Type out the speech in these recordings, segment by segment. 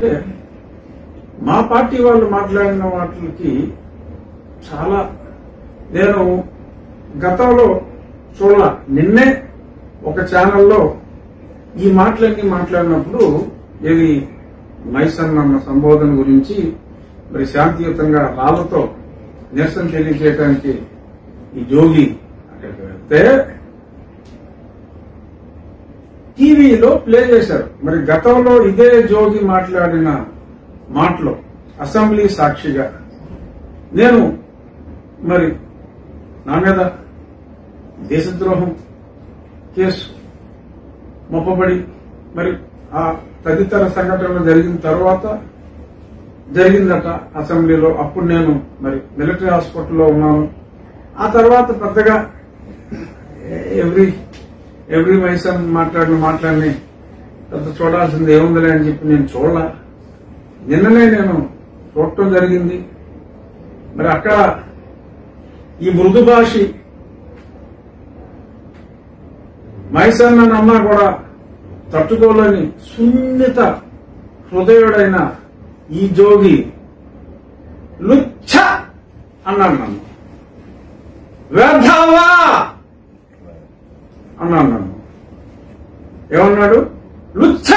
అంటే మా పార్టీ వాళ్ళు మాట్లాడిన వాటికి చాలా నేను గతంలో చూడ నిన్నే ఒక ఛానల్లో ఈ మాటలన్నీ మాట్లాడినప్పుడు ఇది మైసన్ అన్న సంబోధన గురించి మరి శాంతియుతంగా రాళ్లతో నిరసన తెలియజేయడానికి ఈ జోగి అక్కడికి వెళ్తే టీవీలో ప్లే చేశారు మరి గతంలో ఇదే జోగి మాట్లాడిన మాటలు అసెంబ్లీ సాక్షిగా నేను మరి నా మీద దేశద్రోహం కేసు మొప్పబడి మరి ఆ తదితర సంఘటనలు జరిగిన తర్వాత జరిగిందట అసెంబ్లీలో అప్పుడు నేను మరి మిలిటరీ హాస్పిటల్లో ఉన్నాను ఆ తర్వాత పెద్దగా ఎవ్రీ ఎవ్రీ మైసన్ మాట్లాడిన మాట్లాడిని పెద్ద చూడాల్సింది ఏముందిలే అని చెప్పి నేను చూడాల నిన్ననే నేను చూడటం జరిగింది మరి అక్కడ ఈ మృదు భాషి మైసన్న అన్న కూడా తట్టుకోలేని సున్నిత హృదయుడైన ఈ జోగి లుచ్చ అన్నాడు నన్ను వ్యర్థవా అన్నాడు నన్ను ఏమన్నాడు లుచ్చ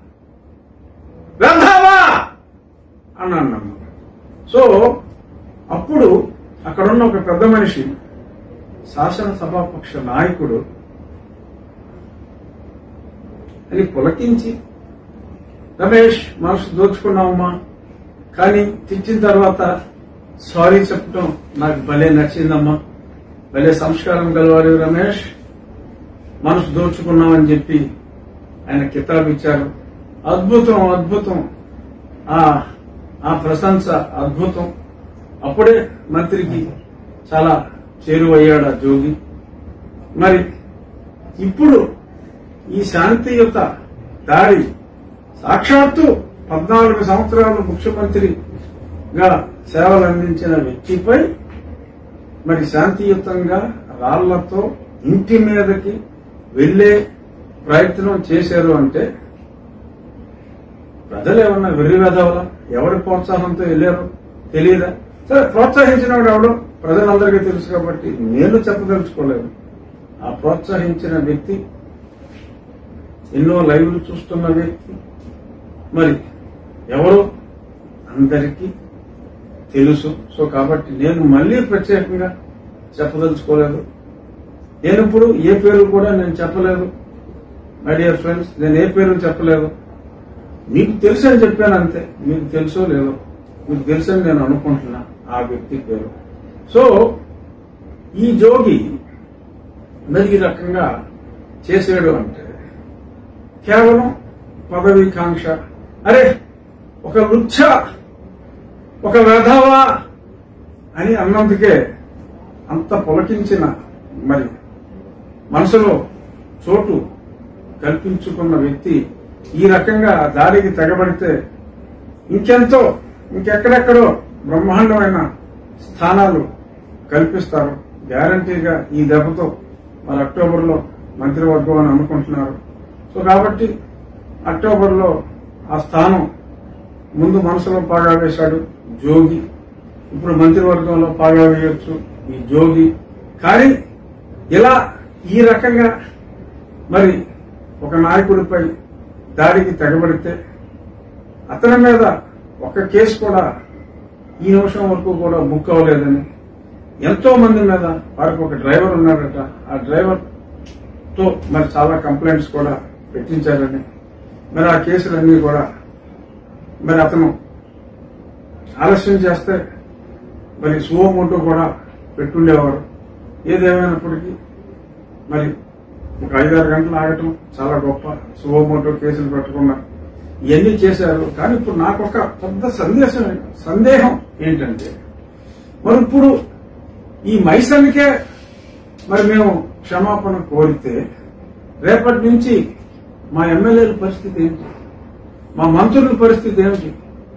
వ్యర్థవా అన్నాడు నన్ను సో అప్పుడు అక్కడున్న ఒక పెద్ద మనిషి శాసనసభాపక్ష నాయకుడు అని పులకించి రమేష్ మనసు దోచుకున్నావమ్మా కానీ తెచ్చిన తర్వాత సారీ చెప్పటం నాకు భలే నచ్చిందమ్మా భలే సంస్కారం గలవాడు రమేష్ మనసు దోచుకున్నామని చెప్పి ఆయన కితాబ్ ఇచ్చారు అద్భుతం అద్భుతం ఆ ఆ ప్రశంస అద్భుతం అప్పుడే మంత్రికి చాలా చేరువయ్యాడు ఆ జోగి మరి ఇప్పుడు ఈ శాంతియుత దాడి సాక్షాత్తు పద్నాలుగు సంవత్సరాలు ముఖ్యమంత్రిగా సేవలు అందించిన వ్యక్తిపై మరి శాంతియుతంగా రాళ్లతో ఇంటి మీదకి వెళ్లే ప్రయత్నం చేశారు అంటే ప్రజలు ఏమన్నా వెర్రి వెదవలా ఎవరి ప్రోత్సాహంతో వెళ్ళారు తెలియదా సరే ప్రోత్సహించిన వాడు ఎవడో ప్రజలందరికీ తెలుసు కాబట్టి నేను చెప్పదలుచుకోలేదు ఆ ప్రోత్సహించిన వ్యక్తి ఎన్నో లైవ్లు చూస్తున్న వ్యక్తి మరి ఎవరు అందరికీ తెలుసు సో కాబట్టి నేను మళ్ళీ ప్రత్యేకంగా చెప్పదలుచుకోలేదు నేను ఇప్పుడు ఏ పేరు కూడా నేను చెప్పలేదు మై డియర్ ఫ్రెండ్స్ నేను ఏ పేరు చెప్పలేదు మీకు తెలుసు అని చెప్పాను అంతే మీకు తెలుసో లేదో మీకు తెలుసని నేను అనుకుంటున్నా ఆ వ్యక్తి పేరు సో ఈ జోగి మరి ఈ రకంగా చేసాడు అంటే కేవలం పదవీకాంక్ష అరే ఒక వృక్ష ఒక వెధవా అని అన్నందుకే అంత పులకించిన మరి మనసులో చోటు కల్పించుకున్న వ్యక్తి ఈ రకంగా దారికి తెగబడితే ఇంకెంతో ఇంకెక్కడెక్కడో బ్రహ్మాండమైన స్థానాలు కల్పిస్తారు గ్యారంటీగా ఈ దెబ్బతో మరి అక్టోబర్లో మంత్రివర్గం అని అనుకుంటున్నారు సో కాబట్టి అక్టోబర్లో ఆ స్థానం ముందు మనసులో పాగా వేశాడు జోగి ఇప్పుడు మంత్రివర్గంలో పాగా వేయొచ్చు ఈ జోగి కానీ ఇలా ఈ రకంగా మరి ఒక నాయకుడిపై దాడికి తెగబడితే అతని మీద ఒక కేసు కూడా ఈ నిమిషం వరకు కూడా బుక్ అవ్వలేదని ఎంతో మంది మీద వారికి ఒక డ్రైవర్ ఉన్నాడట ఆ డ్రైవర్ తో మరి చాలా కంప్లైంట్స్ కూడా పెట్టించారని మరి ఆ కేసులన్నీ కూడా మరి అతను ఆలస్యం చేస్తే మరి సువోమోటో కూడా పెట్టుండేవారు ఏదేమైనప్పటికీ మరి ఒక ఐదారు గంటలు ఆగటం చాలా గొప్ప సువోమోటో కేసులు పెట్టుకున్నా ఇవన్నీ చేశారు కానీ ఇప్పుడు నాకు ఒక పెద్ద సందేశం సందేహం ఏంటంటే మరి ఇప్పుడు ఈ మైసన్కే మరి మేము క్షమాపణ కోరితే రేపటి నుంచి మా ఎమ్మెల్యేల పరిస్థితి ఏంటి మా మంత్రుల పరిస్థితి ఏమిటి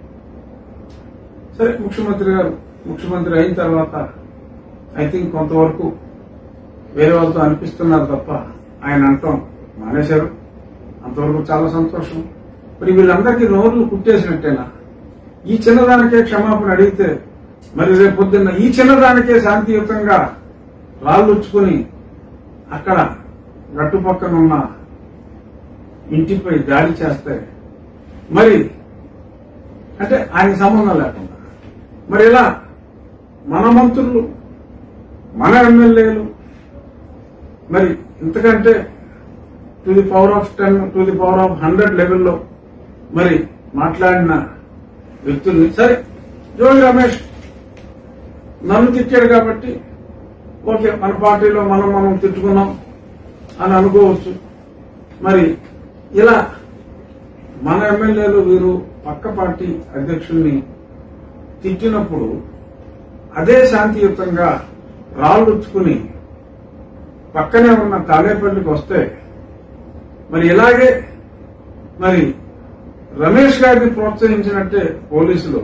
సరే ముఖ్యమంత్రి గారు ముఖ్యమంత్రి అయిన తర్వాత ఐ థింక్ కొంతవరకు వేరే వాళ్ళతో అనిపిస్తున్నారు తప్ప ఆయన అంటాం మానేశారు అంతవరకు చాలా సంతోషం మరి వీళ్ళందరికీ నోర్లు కుట్టేసినట్టేనా ఈ చిన్నదానికే క్షమాపణ అడిగితే మరి రేపు పొద్దున్న ఈ చిన్నదానికే శాంతియుతంగా రాళ్ళుచ్చుకుని అక్కడ గట్టు పక్కన ఉన్న ఇంటిపై దాడి చేస్తే మరి అంటే ఆయన సంబంధం లేకుండా మరి ఇలా మన మంత్రులు మన ఎమ్మెల్యేలు మరి ఇంతకంటే to the power of ten to the power of hundred లెవెల్లో మరి మాట్లాడిన వ్యక్తుల్ని సరే జోగి రమేష్ నన్ను తిట్టాడు కాబట్టి ఓకే మన పార్టీలో మనం మనం తిట్టుకున్నాం అని అనుకోవచ్చు మరి ఇలా మన ఎమ్మెల్యేలు వీరు పక్క పార్టీ అధ్యక్షుల్ని తిట్టినప్పుడు అదే శాంతియుతంగా రాళ్ళుచ్చుకుని పక్కనే ఉన్న తాడేపల్లికి వస్తే మరి ఇలాగే మరి రమేష్ గారిని ప్రోత్సహించినట్టే పోలీసులు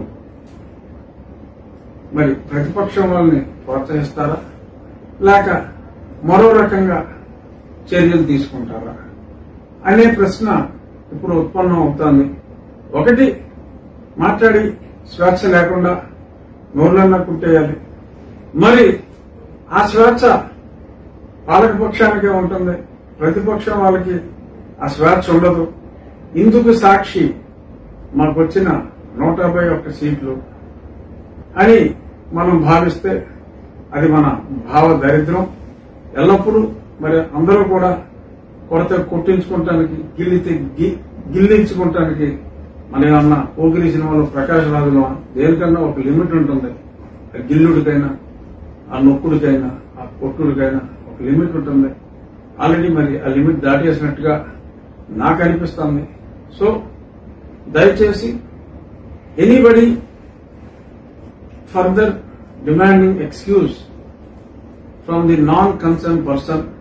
మరి ప్రతిపక్షం వాళ్ళని ప్రోత్సహిస్తారా లేక మరో రకంగా చర్యలు తీసుకుంటారా అనే ప్రశ్న ఇప్పుడు ఉత్పన్నం అవుతోంది ఒకటి మాట్లాడి స్వేచ్ఛ లేకుండా నోర్లన్నా కుట్టేయాలి మరి ఆ స్వేచ్ఛ పాలకపక్షానికే ఉంటుంది ప్రతిపక్షం వాళ్ళకి ఆ స్వేచ్ఛ ఉండదు ఇందుకు సాక్షి మాకు వచ్చిన నూట యాభై ఒక్క సీట్లు అని మనం భావిస్తే అది మన భావ దరిద్రం ఎల్లప్పుడూ మరి అందరూ కూడా కొరత కొట్టించుకోవటానికి గిల్లితే గి- గిల్లించుకోవటానికి మన ఏమన్నా పోగిరి సినిమాలో ప్రకాష్ రాజులో దేనికన్నా ఒక లిమిట్ ఉంటుంది ఆ గిల్లుడికైనా ఆ నొక్కుడికైనా ఆ కొట్టుడికైనా ఒక లిమిట్ ఉంటుంది ఆల్రెడీ మరి ఆ లిమిట్ దాటేసినట్టుగా నాకు అనిపిస్తుంది సో దయచేసి anybody further demanding excuse from the non-concerned person